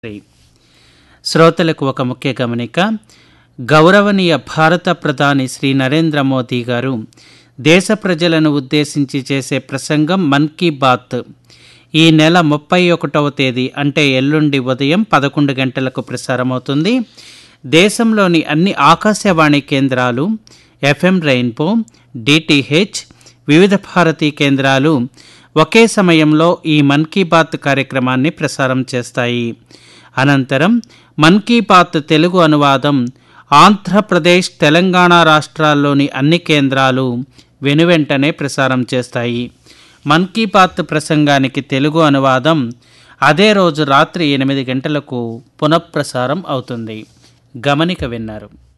శ్రోతలకు ఒక ముఖ్య గమనిక గౌరవనీయ భారత ప్రధాని శ్రీ నరేంద్ర మోదీ గారు దేశ ప్రజలను ఉద్దేశించి చేసే ప్రసంగం మన్ కీ బాత్ ఈ నెల ముప్పై ఒకటవ తేదీ అంటే ఎల్లుండి ఉదయం పదకొండు గంటలకు ప్రసారమవుతుంది దేశంలోని అన్ని ఆకాశవాణి కేంద్రాలు ఎఫ్ఎం రెయిన్బో డిటిహెచ్ వివిధ భారతీ కేంద్రాలు ఒకే సమయంలో ఈ మన్ కీ బాత్ కార్యక్రమాన్ని ప్రసారం చేస్తాయి అనంతరం మన్ కీ బాత్ తెలుగు అనువాదం ఆంధ్రప్రదేశ్ తెలంగాణ రాష్ట్రాల్లోని అన్ని కేంద్రాలు వెనువెంటనే ప్రసారం చేస్తాయి మన్ కీ బాత్ ప్రసంగానికి తెలుగు అనువాదం అదే రోజు రాత్రి ఎనిమిది గంటలకు పునఃప్రసారం అవుతుంది గమనిక విన్నారు